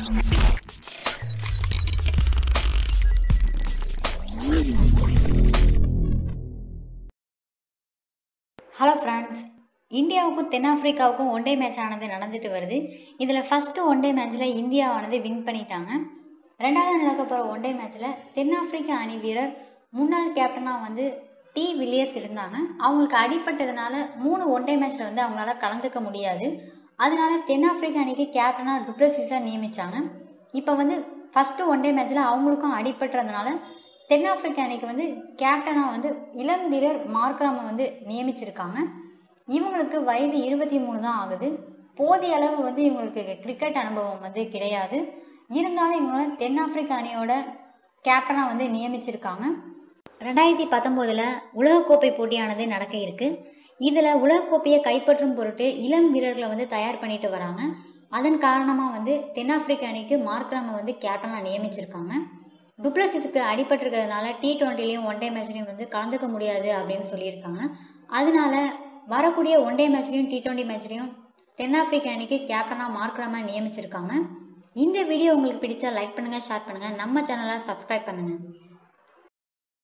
hello friends இந்தியாவுக்கும் தென்னாப்பிரிக்காவுக்கும் one day match ஆனது நடந்துட்டு வருது இதில் ஃபஸ்ட்டு ஒன் டே மேட்ச்சில் இந்தியாவானது வின் பண்ணிட்டாங்க ரெண்டாவது நடக்க போகிற ஒன் டே மேட்ச்சில் தென்னாப்பிரிக்க அணி வீரர் முன்னாள் கேப்டனாக வந்து டி வில்லியர்ஸ் இருந்தாங்க அவங்களுக்கு அடிப்பட்டதுனால மூணு ஒன் டே மேட்ச்சில் வந்து அவங்களால கலந்துக்க முடியாது அதனால தென்னாப்பிரிக்க அணிக்கு கேப்டனாக டுப்ளசிஸாக நியமித்தாங்க இப்போ வந்து ஃபஸ்ட்டு ஒன் டே மேட்ச்சில் அவங்களுக்கும் அடிபட்டுறதுனால தென்னாப்பிரிக்க அணிக்கு வந்து கேப்டனாக வந்து இளம் வீரர் மார்க்ராமை வந்து நியமிச்சிருக்காங்க இவங்களுக்கு வயது இருபத்தி மூணு தான் ஆகுது போதிய அளவு வந்து இவங்களுக்கு கிரிக்கெட் அனுபவம் வந்து கிடையாது இருந்தாலும் இவங்கள தென்னாப்பிரிக்க அணியோட கேப்டனாக வந்து நியமிச்சிருக்காங்க ரெண்டாயிரத்தி பத்தொம்போதில் உலகக்கோப்பை போட்டியானது நடக்க இருக்கு இதில் உலகக்கோப்பையை கைப்பற்றும் பொருட்டு இளம் வீரர்களை வந்து தயார் பண்ணிட்டு வராங்க அதன் காரணமாக வந்து தென்னாப்பிரிக்க அணிக்கு மார்க்ராமை வந்து கேப்டனாக நியமிச்சிருக்காங்க டுப்ளசிஸுக்கு அடிபட்டிருக்கிறதுனால டி டுவெண்ட்டிலையும் ஒன் டே மேட்ச்லையும் வந்து கலந்துக்க முடியாது அப்படின்னு சொல்லியிருக்காங்க அதனால வரக்கூடிய ஒன் டே மேட்ச்லையும் டி டுவெண்ட்டி மேட்ச்லையும் தென்னாப்பிரிக்க அணிக்கு கேப்டனாக மார்க்ராமை நியமிச்சிருக்காங்க இந்த வீடியோ உங்களுக்கு பிடிச்சா லைக் பண்ணுங்கள் ஷேர் பண்ணுங்கள் நம்ம சேனலை சப்ஸ்கிரைப் பண்ணுங்கள்